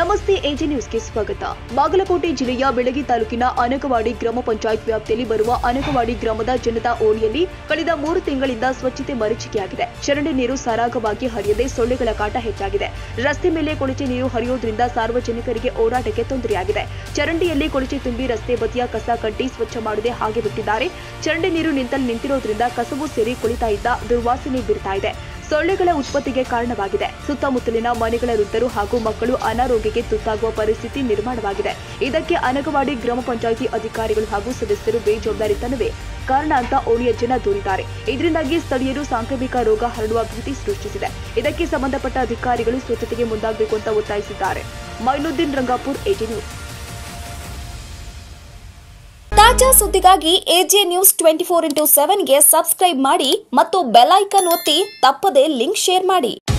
ನಮಸ್ತೆ ಎಜೆ ನ್ಯೂಸ್ಗೆ ಸ್ವಾಗತ ಬಾಗಲಕೋಟೆ ಜಿಲ್ಲೆಯ ಬೆಳಗಿ ತಾಲೂಕಿನ ಅನಗವಾಡಿ ಗ್ರಾಮ ಪಂಚಾಯತ್ ವ್ಯಾಪ್ತಿಯಲ್ಲಿ ಬರುವ ಅನಗವಾಡಿ ಗ್ರಾಮದ ಜನತಾ ಓಣಿಯಲ್ಲಿ ಕಳೆದ ಮೂರು ತಿಂಗಳಿಂದ ಸ್ವಚ್ಛತೆ ಮರೀಚಿಕೆಯಾಗಿದೆ ಚರಂಡಿ ನೀರು ಸರಾಗವಾಗಿ ಹರಿಯದೆ ಸೊಳ್ಳೆಗಳ ಕಾಟ ಹೆಚ್ಚಾಗಿದೆ ರಸ್ತೆ ಮೇಲೆ ಕೊಳಚೆ ನೀರು ಹರಿಯೋದ್ರಿಂದ ಸಾರ್ವಜನಿಕರಿಗೆ ಓಡಾಟಕ್ಕೆ ತೊಂದರೆಯಾಗಿದೆ ಚರಂಡಿಯಲ್ಲಿ ಕೊಳಚೆ ತುಂಬಿ ರಸ್ತೆ ಬದಿಯ ಕಸ ಕಡ್ಡಿ ಸ್ವಚ್ಛ ಮಾಡದೆ ಹಾಗೆ ಬಿಟ್ಟಿದ್ದಾರೆ ಚರಂಡಿ ನೀರು ನಿಂತಲ್ಲಿ ನಿಂತಿರೋದ್ರಿಂದ ಕಸವು ಸೇರಿ ಕುಳಿತಾ ಇದ್ದ ದುರ್ವಾಸನೆ ಬೀರ್ತಾ ಇದೆ ಸೊಳ್ಳೆಗಳ ಉತ್ಪತ್ತಿಗೆ ಕಾರಣವಾಗಿದೆ ಸುತ್ತಮುತ್ತಲಿನ ಮನೆಗಳ ವೃದ್ಧರು ಹಾಗೂ ಮಕ್ಕಳು ಅನಾರೋಗ್ಯಕ್ಕೆ ತುತ್ತಾಗುವ ಪರಿಸ್ಥಿತಿ ನಿರ್ಮಾಣವಾಗಿದೆ ಇದಕ್ಕೆ ಅನಗವಾಡಿ ಗ್ರಾಮ ಪಂಚಾಯಿತಿ ಅಧಿಕಾರಿಗಳು ಹಾಗೂ ಸದಸ್ಯರು ಬೇಜವಾಬ್ದಾರಿತನವೇ ಕಾರಣ ಅಂತ ಓಣಿಯ ಜನ ದೂರಿದ್ದಾರೆ ಇದರಿಂದಾಗಿ ಸ್ಥಳೀಯರು ಸಾಂಕ್ರಾಮಿಕ ರೋಗ ಹರಡುವ ಭೀತಿ ಸೃಷ್ಟಿಸಿದೆ ಇದಕ್ಕೆ ಸಂಬಂಧಪಟ್ಟ ಅಧಿಕಾರಿಗಳು ಸ್ವಚ್ಛತೆಗೆ ಮುಂದಾಗಬೇಕು ಅಂತ ಒತ್ತಾಯಿಸಿದ್ದಾರೆ ಮೈನುದ್ದೀನ್ ರಂಗಾಪುರ್ ಏಟಿ ನ್ಯೂಸ್ ತಾಜಾ ಸುದ್ದಿಗಾಗಿ AJ news twenty four into ಸೆವೆನ್ಗೆ ಸಬ್ಸ್ಕ್ರೈಬ್ ಮಾಡಿ ಮತ್ತು ಬೆಲ್ ಐಕನ್ ಒತ್ತಿ ತಪ್ಪದೇ ಲಿಂಕ್ ಶೇರ್ ಮಾಡಿ